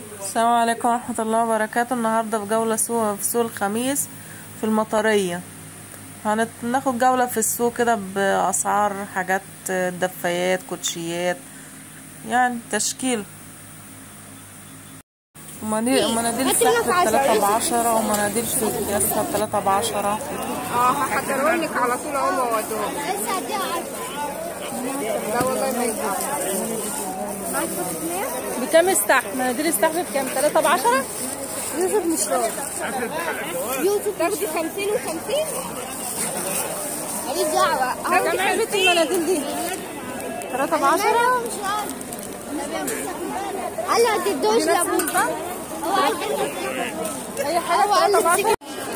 السلام عليكم ورحمة الله وبركاته النهاردة في جولة سوق في سوق الخميس في المطرية هناخد جولة في السوق كده بأسعار حاجات دفايات كوتشيات يعني تشكيل ومناديل مناديل السحب بتلاتة بعشرة ومناديل في الكياسة بتلاتة بعشرة اه هحضرهم لك على طول اهو وادوهم لا والله ما يجوز بكام السحب؟ مناديل السحب بكام؟ تلاتة بعشرة؟ يوسف مش راضي يوسف تاخدي 50 و50 ماليش دعوة كام علبة المناديل دي؟ تلاتة بعشرة؟ قال ما تدوش لابوك هو قال أي حاجة تلاتة بعشرة؟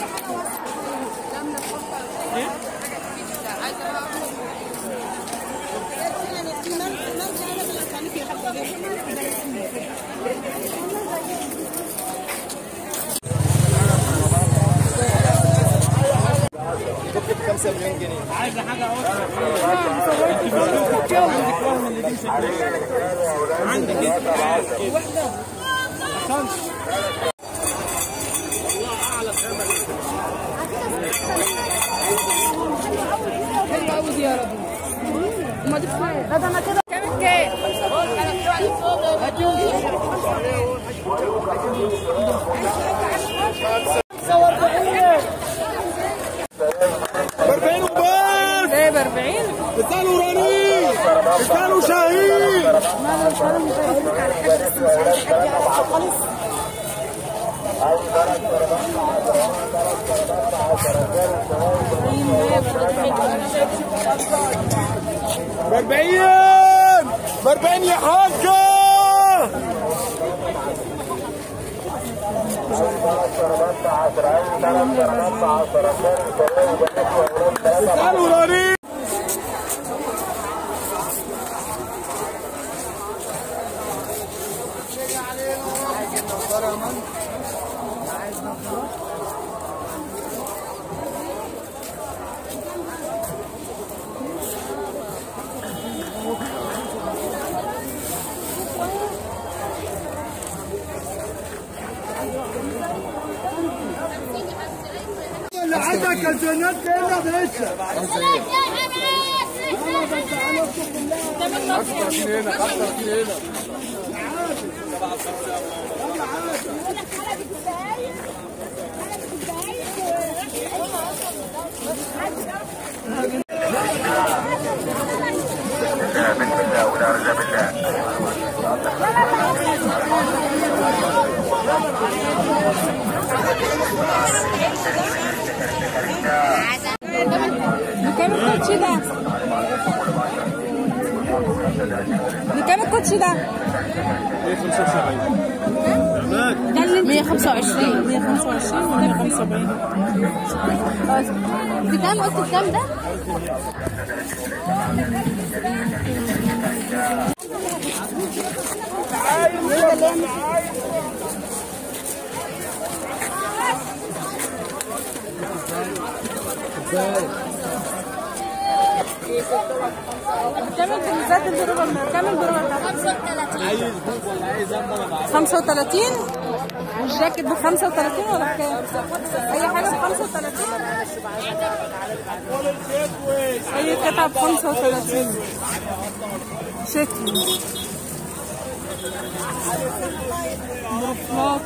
تكلف 5 مليون جنيه عايز حاجه عندك واحده ده أنا كده كام كام؟ ب 40 وبس ده ب 40 اسالوا رنين اسالوا شاهين ب 40 ب 40 يا حاجه اسالوا رنين اللي عندك الجنات هنا باشا هنا 35 هنا بكام الكوتشي ده؟ بكام الكوتشي ده؟ 125 125 125 وده 75 بكام قلت بكام ده؟ بكام البنزات البروبر بكام البروبر ده؟ 35 والجاكيت ب 35 ولا بكام؟ أي حاجة ب 35 أي قطعة ب 35 شكل مرفلات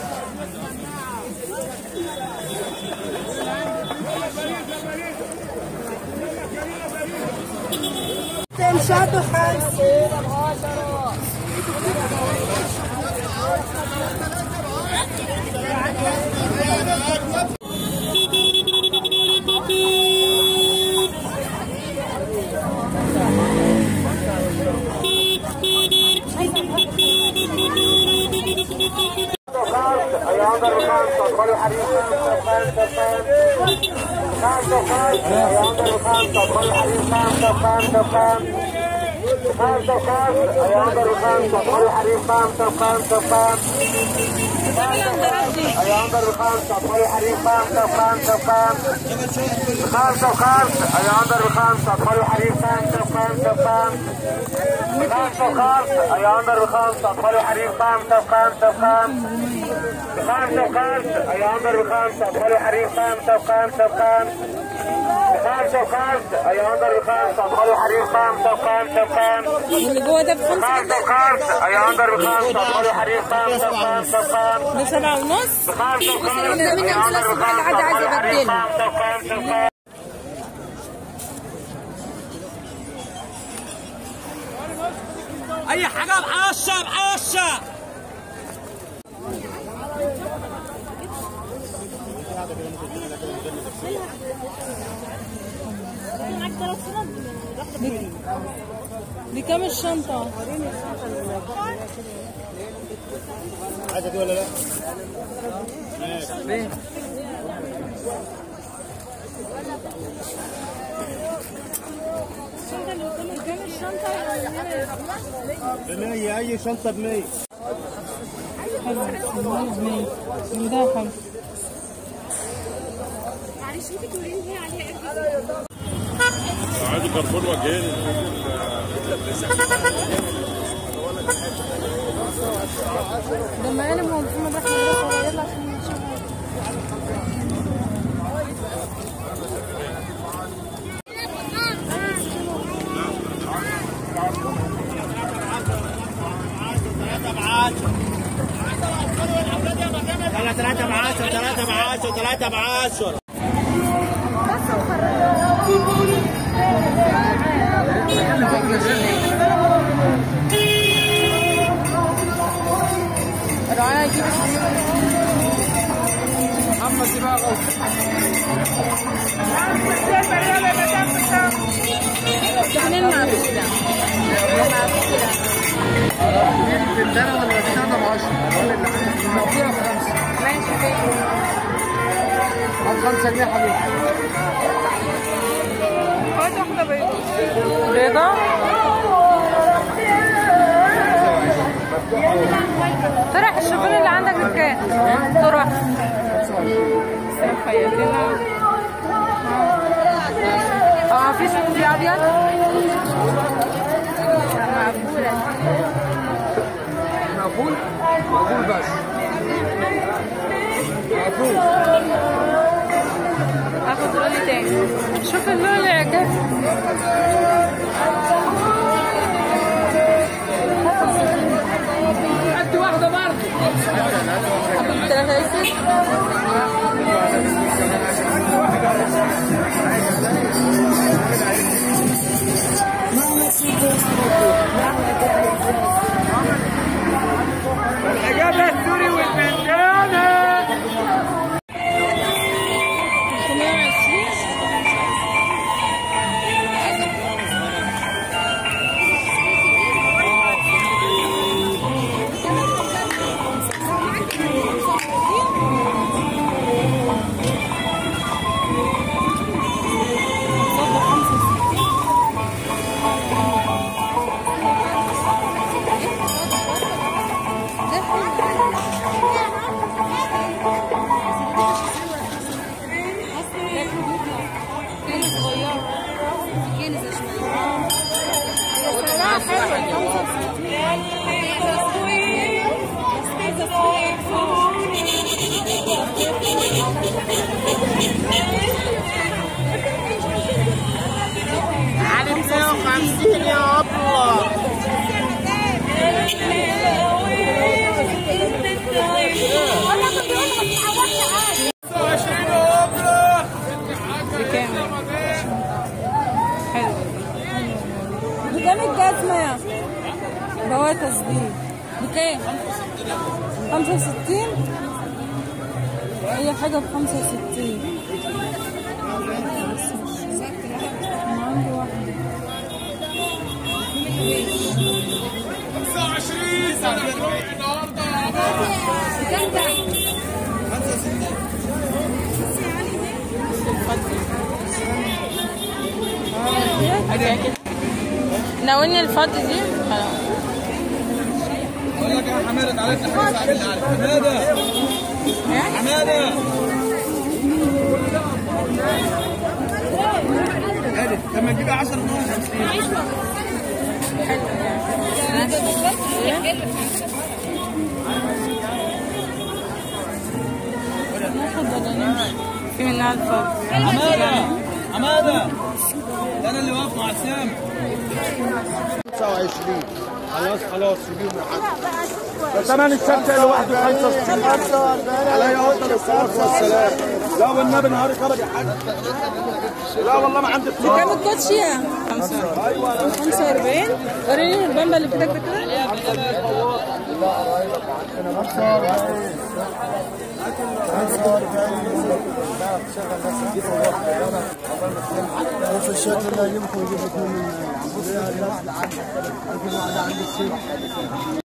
تمشاتوا خمسة خمسة وخمسة أي عنبر بخمسة أطفال الحريم خمسة وخمسة وخمسة أي عنبر بخمسة أطفال الحريم خمسة وخمسة وخمسة بخمسة وخمسة أي عنبر بخمسة أطفال الحريم خمسة وخمسة وخمسة بخمسة وخمسة أي عنبر بخمسة أطفال الحريم خمسة وخمسة وخمسة بخمسة وخمسة أي عنبر بخمسة أطفال الحريم خمسة وخمسة وخمسة خمسة وخمسة أي عنبر بخمسة أطفال الحريم خمسة وخمسة وخمسة واللي جوه ده بخمسة خمسة وخمسة أي عنبر بخمسة أطفال الحريم خمسة وخمسة وخمسة بسبعة ونص بخمسة وخمسة ده مني أي أمثلة عنبر الصبح اللي بخمسة حد عايز أطفال الحريم يبدلها. خمسة وخمسة وخمسة اي حاجه بعشرة بعشرة دي كام الشنطة؟ عايزه دي ولا لا؟ بمية أي شنطة بمية حلو من ده حلو عادي كربون وجهين لما انا محمد راح مدرسة يلا عشان نشوف ثلاثة بعشرة ثلاثة بعشرة ثلاثة بعشرة رعاية يجيب محمد دي بقى غلط اتنين معبودة الدنيا ولا ثلاثة بعشرة؟ فيها خمسة ماشي على خمسة جنيه حبيبي خد واحدة بيضة بيضة فرح الشوفان اللي عندك بكام؟ طرح خيالنا اه مفيش دي ابيض مقبول؟ مقبول بس مقبول اخد لون تاني شوف اللون اللي عجبك قد واحدة برضه اخد ثلاثة يسر الإجابة السوري والبنجانة 320 على 150 يا أبله بكام؟ حلو بكام الجزمة يا بواقي تسبيح بكام؟ خمسة وستين أي حاجة بخمسة وستين أنا عندي واحدة ناولني الفضي دي خلاص بقول لك يا حماده تعالى انت حاجه عامل لي عليك حماده حماده هادي لما تجيبي 10 دول 50 في منها الفضي حماده حماده ده انا اللي واقف مع سام 29 خلاص خلاص سيبيهم لحد ده ثمن الشبكه لوحده 45 عليا اوضه الصلاه والسلام لا والنبي نهاري خرج يا حاج لا والله ما عندي فلوس كام الكوتشية؟ 45 وريني البامبا اللي في ايدك كده في الشكل لا يمكن يجيب لك من